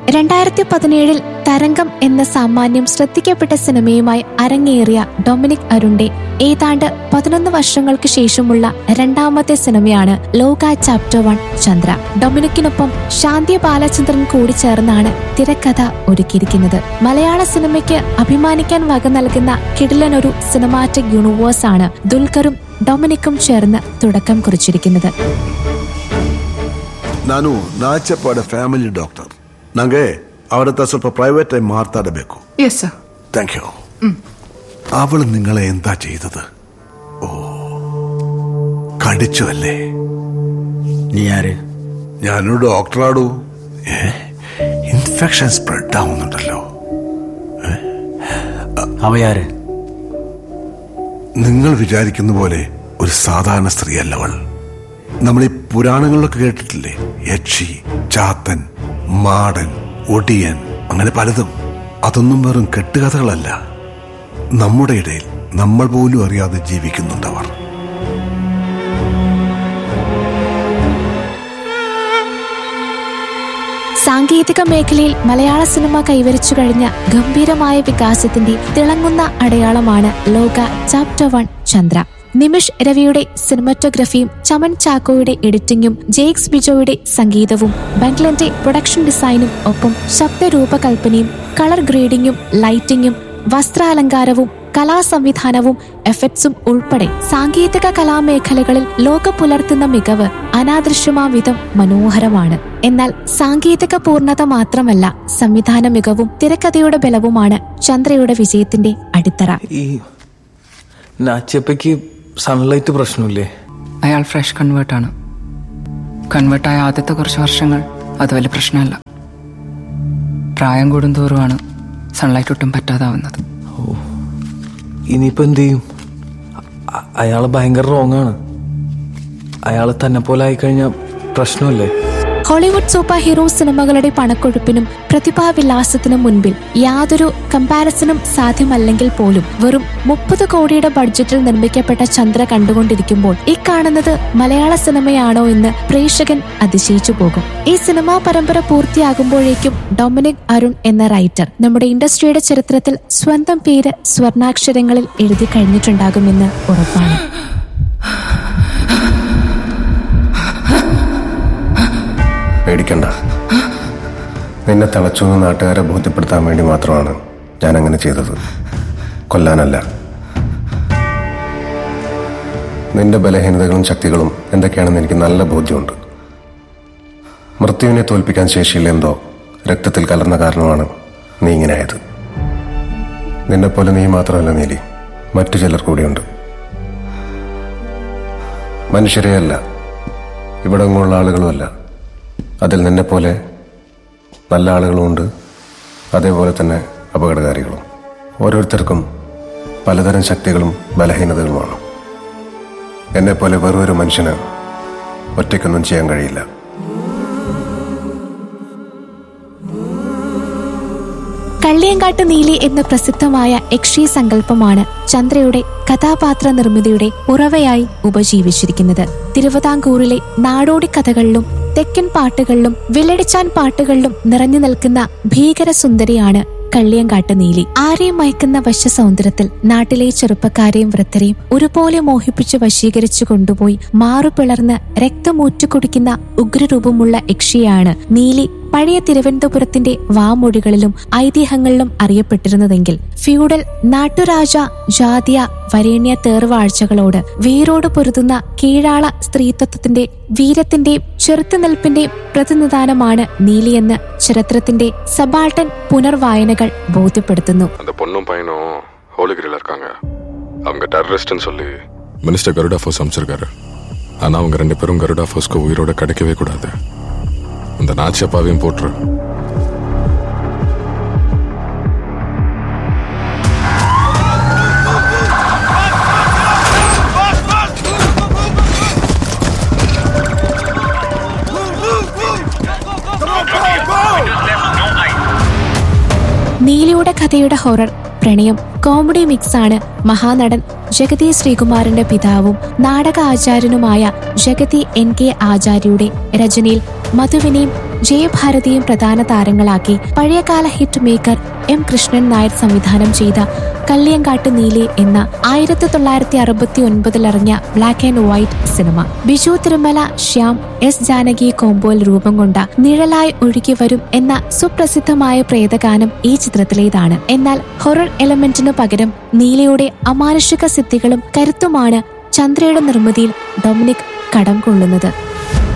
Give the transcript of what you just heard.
രണ്ടായിരത്തി പതിനേഴിൽ തരംഗം എന്ന സാമാന്യം ശ്രദ്ധിക്കപ്പെട്ട സിനിമയുമായി അരങ്ങേറിയ ഡൊമിനിക് അരുണിന്റെ ഏതാണ്ട് പതിനൊന്ന് വർഷങ്ങൾക്ക് ശേഷമുള്ള രണ്ടാമത്തെ സിനിമയാണ് ലോക ചാപ്റ്റർ വൺ ചന്ദ്ര ഡൊമിനിക്കിനൊപ്പം ശാന്തി ബാലചന്ദ്രൻ കൂടി ചേർന്നാണ് തിരക്കഥ ഒരുക്കിയിരിക്കുന്നത് മലയാള സിനിമയ്ക്ക് അഭിമാനിക്കാൻ വക നൽകുന്ന കിടിലനൊരു സിനിമാറ്റിക് യൂണിവേഴ്സ് ആണ് ദുൽഖറും ಡೊಮಿನಿಕಂ ചേർന്ന് തുടക്കം കുറിച്ചിരിക്കുന്നത് ನಾನು ನಾಚಪ್ಪಾಡ ಫ್ಯಾಮಿಲಿ ಡಾಕ್ಟರ್ ನಂಗೆ ಅವರ ಹತ್ರ ಸ್ವಲ್ಪ ಪ್ರೈವೇಟ್ ಆಗಿ ಮಾತಾಡಬೇಕು യെസ് സർ ಥ್ಯಾಂಕ್ ಯು അവള് നിങ്ങളെ എന്താ ചെയ്തത് ഓ കടിച്ചു അല്ലേ നീ ആര് ഞാനൊരു ഡോക്ടറാടൂ ഏ ഇൻഫെക്ഷൻ സ്പ്രെഡ് ആവുന്നുണ്ടല്ലോ അവയാര് നിങ്ങൾ വിചാരിക്കുന്ന പോലെ ഒരു സാധാരണ സ്ത്രീയല്ല അവൾ നമ്മൾ ഈ പുരാണങ്ങളിലൊക്കെ കേട്ടിട്ടില്ലേ യക്ഷി ചാത്തൻ മാടൻ ഒടിയൻ അങ്ങനെ പലതും അതൊന്നും വെറും കെട്ടുകഥകളല്ല നമ്മുടെ ഇടയിൽ നമ്മൾ പോലും അറിയാതെ ജീവിക്കുന്നുണ്ടവർ സാങ്കേതിക മേഖലയിൽ മലയാള സിനിമ കൈവരിച്ചു കഴിഞ്ഞ ഗംഭീരമായ വികാസത്തിന്റെ തിളങ്ങുന്ന അടയാളമാണ് ലോക ചാപ്റ്റർ വൺ ചന്ദ്ര നിമിഷ് രവിയുടെ സിനിമറ്റോഗ്രഫിയും ചമൻ ചാക്കോയുടെ എഡിറ്റിംഗും ജെയ്ക്സ് ബിജോയുടെ സംഗീതവും ബംഗ്ലന്റെ പ്രൊഡക്ഷൻ ഡിസൈനും ഒപ്പം ശബ്ദരൂപകൽപ്പനയും കളർ ഗ്രേഡിംഗും ലൈറ്റിംഗും വസ്ത്രാലങ്കാരവും കലാസംവിധാനവും എഫക്ട്സും ഉൾപ്പെടെ സാങ്കേതിക കലാമേഖലകളിൽ ലോക പുലർത്തുന്ന മികവ് അനാദൃശ്യമാം വിധം മനോഹരമാണ് എന്നാൽ സാങ്കേതിക പൂർണ്ണത മാത്രമല്ല സംവിധാന മികവും തിരക്കഥയുടെ ബലവുമാണ് ചന്ദ്രയുടെ വിജയത്തിന്റെ അടിത്തറ ഈ നാച്ചപ്പയ്ക്ക് സൺലൈറ്റ് പ്രശ്നമില്ലേ അയാൾ ഫ്രഷ് കൺവേർട്ടാണ് കൺവേർട്ടായ ആദ്യത്തെ കുറച്ച് വർഷങ്ങൾ അത് വലിയ പ്രശ്നമല്ല പ്രായം കൂടുന്തോറുമാണ് സൺലൈറ്റ് ഒട്ടും പറ്റാതാവുന്നത് ഇനിയിപ്പോ എന്ത് ചെയ്യും അ- അയാള് ഭയങ്കര റോങ് ആണ് അയാള് തന്നെ പോലെ ആയിക്കഴിഞ്ഞാൽ പ്രശ്നമല്ലേ ഹോളിവുഡ് സൂപ്പർ ഹീറോ സിനിമകളുടെ പണക്കൊഴുപ്പിനും പ്രതിഭാവിലാസത്തിനും മുൻപിൽ യാതൊരു കമ്പാരിസണും സാധ്യമല്ലെങ്കിൽ പോലും വെറും മുപ്പത് കോടിയുടെ ബഡ്ജറ്റിൽ നിർമ്മിക്കപ്പെട്ട ചന്ദ്ര കണ്ടുകൊണ്ടിരിക്കുമ്പോൾ ഈ കാണുന്നത് മലയാള സിനിമയാണോ എന്ന് പ്രേക്ഷകൻ അതിശയിച്ചു പോകും ഈ സിനിമാ പരമ്പര പൂർത്തിയാകുമ്പോഴേക്കും ഡൊമിനിക് അരുൺ എന്ന റൈറ്റർ നമ്മുടെ ഇൻഡസ്ട്രിയുടെ ചരിത്രത്തിൽ സ്വന്തം പേര് സ്വർണാക്ഷരങ്ങളിൽ എഴുതി കഴിഞ്ഞിട്ടുണ്ടാകുമെന്ന് ഉറപ്പാണ് പേടിക്കണ്ട നിന്നെ തളച്ചു എന്ന് നാട്ടുകാരെ ബോധ്യപ്പെടുത്താൻ വേണ്ടി മാത്രമാണ് ഞാൻ അങ്ങനെ ചെയ്തത് കൊല്ലാനല്ല നിന്റെ ബലഹീനതകളും ശക്തികളും എന്തൊക്കെയാണെന്ന് എനിക്ക് നല്ല ബോധ്യമുണ്ട് മൃത്യുവിനെ തോൽപ്പിക്കാൻ ശേഷിയില്ല എന്തോ രക്തത്തിൽ കലർന്ന കാരണമാണ് നീ ഇങ്ങനെ ആയത് നിന്നെപ്പോലെ നീ മാത്രമല്ല നീലി മറ്റു ചിലർ കൂടിയുണ്ട് മനുഷ്യരെയല്ല ഇവിടെ ഉള്ള ആളുകളുമല്ല അതിൽ നിന്നെപ്പോലെ നല്ല ആളുകളുമുണ്ട് അതേപോലെ തന്നെ അപകടകാരികളും ഓരോരുത്തർക്കും പലതരം ശക്തികളും ബലഹീനതകളുമാണ് എന്നെപ്പോലെ വെറൊരു മനുഷ്യന് ഒറ്റയ്ക്കൊന്നും ചെയ്യാൻ കഴിയില്ല കള്ളിയങ്കാട്ട് നീലി എന്ന പ്രസിദ്ധമായ യക്ഷി സങ്കല്പമാണ് ചന്ദ്രയുടെ കഥാപാത്ര നിർമ്മിതിയുടെ ഉറവയായി ഉപജീവിച്ചിരിക്കുന്നത് തിരുവിതാംകൂറിലെ നാടോടി കഥകളിലും തെക്കൻ പാട്ടുകളിലും വില്ലടിച്ചാൻ പാട്ടുകളിലും നിറഞ്ഞു നിൽക്കുന്ന ഭീകര സുന്ദരിയാണ് കള്ളിയങ്കാട്ട് നീലി ആരെയും മയക്കുന്ന വശ്യസൗന്ദര്യത്തിൽ നാട്ടിലെ ചെറുപ്പക്കാരെയും വൃദ്ധരെയും ഒരുപോലെ മോഹിപ്പിച്ച് വശീകരിച്ചു കൊണ്ടുപോയി മാറുപിളർന്ന് രക്തമൂറ്റു കുടിക്കുന്ന ഉഗ്രരൂപമുള്ള യക്ഷിയാണ് നീലി പഴയ തിരുവനന്തപുരത്തിന്റെ വാമൊഴികളിലും ഐതിഹ്യങ്ങളിലും അറിയപ്പെട്ടിരുന്നതെങ്കിൽ ഫ്യൂഡൽ നാട്ടുരാജ ജാതിയ വരേണ്യ തേർവാഴ്ചകളോട് വീരോട് പൊരുതുന്ന കീഴാള സ്ത്രീത്വത്തിന്റെ വീരത്തിന്റെയും ചെറുത്തുനിൽപ്പിന്റെയും പ്രതിനിധാനമാണ് നീലിയെന്ന് ചരിത്രത്തിന്റെ സബാൾട്ടൻ പുനർവായനകൾ ബോധ്യപ്പെടുത്തുന്നു அந்த பொண்ணும் பையனும் ஹோலிகிரியில் இருக்காங்க அவங்க டெரரிஸ்ட்னு சொல்லி மினிஸ்டர் கருடா ஃபோர்ஸ் அமைச்சிருக்காரு ஆனா அவங்க ரெண்டு பேரும் கருடா ஃபோர்ஸ்க்கு உயிரோட கிடைக்கவே கூடாது அந்த நாச்சியப்பாவையும் போட்டுரு നീലിയുടെ കഥയുടെ ഹൊറർ പ്രണയം കോമഡി മിക്സാണ് മഹാനടൻ ജഗതി ശ്രീകുമാറിന്റെ പിതാവും നാടക ആചാര്യനുമായ ജഗതി എൻ കെ ആചാര്യയുടെ രചനയിൽ മധുവിനെയും ജയഭാരതിയും പ്രധാന താരങ്ങളാക്കി പഴയകാല hit maker M Krishnan Nair സംവിധാനം ചെയ്ത കള്ളിയങ്കാട്ട് നീലെ എന്ന ആയിരത്തി തൊള്ളായിരത്തി അറുപത്തി ഒൻപതിലിറങ്ങിയ ബ്ലാക്ക് ആൻഡ് വൈറ്റ് സിനിമ ബിജു തിരുമല ശ്യാം എസ് ജാനകി കോമ്പോയിൽ രൂപം കൊണ്ട നിഴലായി ഒഴുകി വരും എന്ന സുപ്രസിദ്ധമായ പ്രേതഗാനം ഈ ചിത്രത്തിലേതാണ് എന്നാൽ ഹൊറർ എലമെന്റിനു പകരം നീലയുടെ അമാനുഷിക സിദ്ധികളും കരുത്തുമാണ് ചന്ദ്രയുടെ നിർമ്മിതിയിൽ ഡൊമിനിക് കടം കൊള്ളുന്നത്